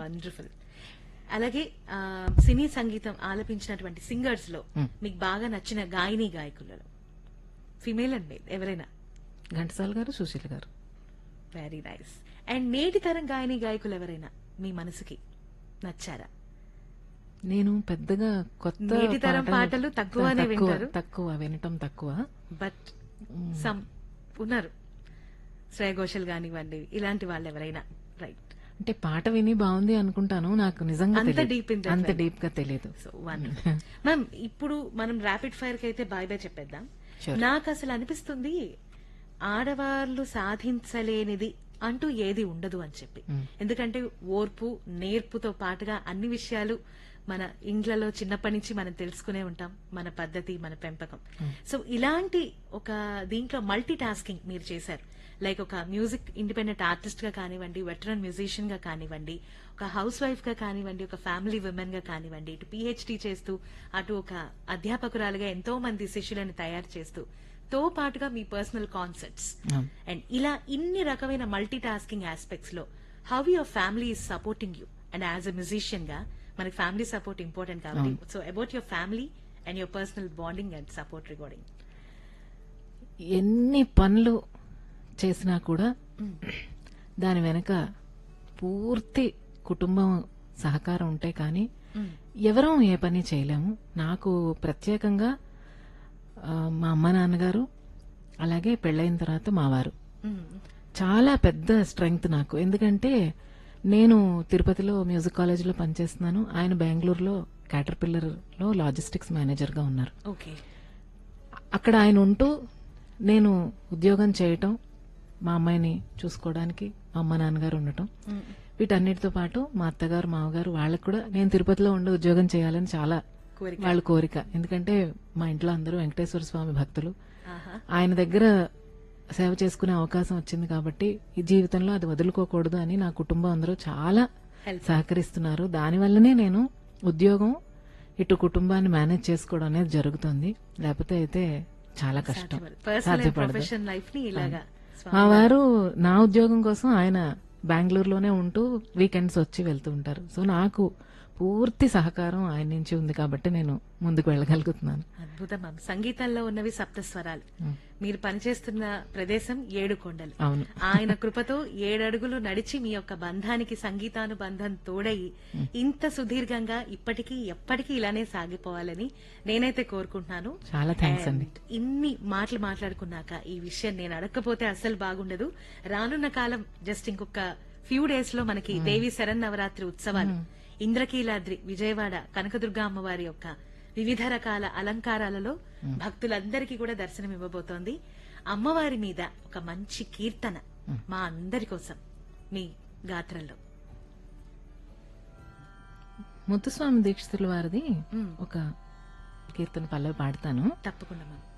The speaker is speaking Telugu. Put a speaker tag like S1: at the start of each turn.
S1: వండర్ఫుల్ అలాగే ఆ, సినీ సంగీతం ఆలపించినటువంటి సింగర్స్ లో మీకు బాగా నచ్చిన గాయని గాయకులలో ఫిమేల్ అండ్ మేల్ ఎవరైనా
S2: ఘంటసాల గారు సుశీల్ గారు
S1: వెరీ నైస్ అండ్ నేటి తరం గాయని గాయకులు ఎవరైనా మీ మనసుకి నచ్చారా
S2: నేను పెద్దగా కొత్త
S1: నేటి తరం పాటలు తక్కువనే
S2: తక్కువ
S1: వింటారు.
S2: తక్కువ వినటం తక్కువ
S1: బట్ సమ్ ఉన్నారు శ్రేయ ఘోషల్ కానివ్వండి ఇలాంటి వాళ్ళు ఎవరైనా రైట్
S2: అంటే పాట విని బాగుంది అనుకుంటాను నాకు నిజంగా
S1: అంత
S2: తెలీదు.
S1: deep in that
S2: అంత
S1: way.
S2: డీప్ గా తెలియదు
S1: సో వన్ మ్యామ్ ఇప్పుడు మనం ర్యాపిడ్ ఫైర్ కి అయితే బాయ్ బాయ్ చెప్పేద్దాం
S2: Sure.
S1: నాకు అసలు అనిపిస్తుంది ఆడవాళ్ళు సాధించలేనిది అంటూ ఏది ఉండదు అని చెప్పి ఎందుకంటే ఓర్పు నేర్పుతో పాటుగా అన్ని విషయాలు మన ఇండ్లలో చిన్నప్పటి నుంచి మనం తెలుసుకునే ఉంటాం మన పద్ధతి మన పెంపకం సో ఇలాంటి ఒక దీంట్లో మల్టీ టాస్కింగ్ మీరు చేశారు లైక్ ఒక మ్యూజిక్ ఇండిపెండెంట్ ఆర్టిస్ట్ గా కానివ్వండి వెటరన్ మ్యూజిషియన్ గా కానివ్వండి ఒక హౌస్ వైఫ్ గా కానివ్వండి ఒక ఫ్యామిలీ విమెన్ గా కానివ్వండి ఇటు పిహెచ్డి చేస్తూ అటు ఒక అధ్యాపకురాలుగా ఎంతో మంది శిష్యులను తయారు చేస్తూ తో పాటుగా మీ పర్సనల్ కాన్సెప్ట్స్
S2: అవును.
S1: అండ్ ఇలా ఇన్ని రకమైన మల్టీ టాస్కింగ్ ఆస్పెక్ట్స్ లో how your family is supporting you and as a musician గా మనకి ఫ్యామిలీ సపోర్ట్ ఇంపార్టెంట్ కాబట్టి so about your family and your personal bonding and support regarding
S2: ఎన్ని పనులు చేసినా కూడా దాని వెనక పూర్తి కుటుంబం సహకారం ఉంటే కానీ ఎవరం ఏ పని చేయలేము నాకు ప్రత్యేకంగా ఆ, మా అమ్మ నాన్నగారు అలాగే పెళ్ళైన తర్వాత మా వారు చాలా పెద్ద స్ట్రెంగ్త్ నాకు ఎందుకంటే నేను తిరుపతిలో మ్యూజిక్ కాలేజీలో పనిచేస్తున్నాను ఆయన బెంగళూరులో క్యాటర్ లో లాజిస్టిక్స్ మేనేజర్గా ఉన్నారు
S1: ఓకే
S2: అక్కడ ఆయన ఉంటూ నేను ఉద్యోగం చేయటం మా అమ్మాయిని చూసుకోవడానికి మా అమ్మ నాన్నగారు ఉండటం వీటన్నిటితో పాటు మా అత్తగారు మామగారు వాళ్ళకు కూడా నేను తిరుపతిలో ఉండి ఉద్యోగం చేయాలని చాలా
S1: కోరిక
S2: వాళ్ళ కోరిక ఎందుకంటే మా ఇంట్లో అందరూ వెంకటేశ్వర స్వామి భక్తులు
S1: ఆహా
S2: ఆయన దగ్గర సేవ చేసుకునే అవకాశం వచ్చింది కాబట్టి ఈ జీవితంలో అది వదులుకోకూడదు అని నా కుటుంబం అందరూ చాలా
S1: Help.
S2: సహకరిస్తున్నారు దానివల్లనే నేను ఉద్యోగం ఇటు కుటుంబాన్ని మేనేజ్ చేసుకోవడం అనేది జరుగుతుంది లేకపోతే అయితే చాలా కష్టం
S1: పర్సనల్ అండ్
S2: సాధ్యపడదు
S1: ప్రొఫెషనల్ లైఫ్ ని ఇలాగా
S2: మా వారు నా ఉద్యోగం కోసం ఆయన బెంగళూరులోనే ఉంటూ వీకెండ్స్ వచ్చి వెళ్తూ ఉంటారు సో నాకు పూర్తి సహకారం ఆయన నుంచి ఉంది కాబట్టి నేను ముందుకు వెళ్ళగలుగుతున్నాను
S1: అద్భుతం మ్యామ్ సంగీతంలో ఉన్నవి సప్త స్వరాలు మీరు పనిచేస్తున్న ప్రదేశం ఏడు కొండలు
S2: అవును
S1: ఆయన కృపతో ఏడడుగులు నడిచి మీ యొక్క బంధానికి సంగీతానుబంధం తోడయి ఇంత సుదీర్ఘంగా ఇప్పటికీ ఎప్పటికీ ఇలానే సాగిపోవాలని నేనైతే కోరుకుంటున్నాను
S2: చాలా థ్యాంక్స్ అండి
S1: And ఇన్ని మాటలు మాట్లాడుకున్నాక ఈ విషయం నేను అడగకపోతే అస్సలు బాగుండదు రానున్న కాలం జస్ట్ ఇంకొక ఫ్యూ డేస్ లో మనకి దేవి శరన్నవరాత్రి ఉత్సవాలు ఇంద్రకీలాద్రి విజయవాడ కనకదుర్గ అమ్మవారి యొక్క వివిధ రకాల అలంకారాలలో భక్తులందరికీ కూడా దర్శనం ఇవ్వబోతోంది అమ్మవారి మీద ఒక మంచి కీర్తన మా అందరి కోసం మీ గాత్రంలో
S2: ముత్తుస్వామి దీక్షితుల వారిది
S1: మ్మ్.
S2: ఒక కీర్తన పల్లవి పాడతాను
S1: తప్పకుండా మ్యామ్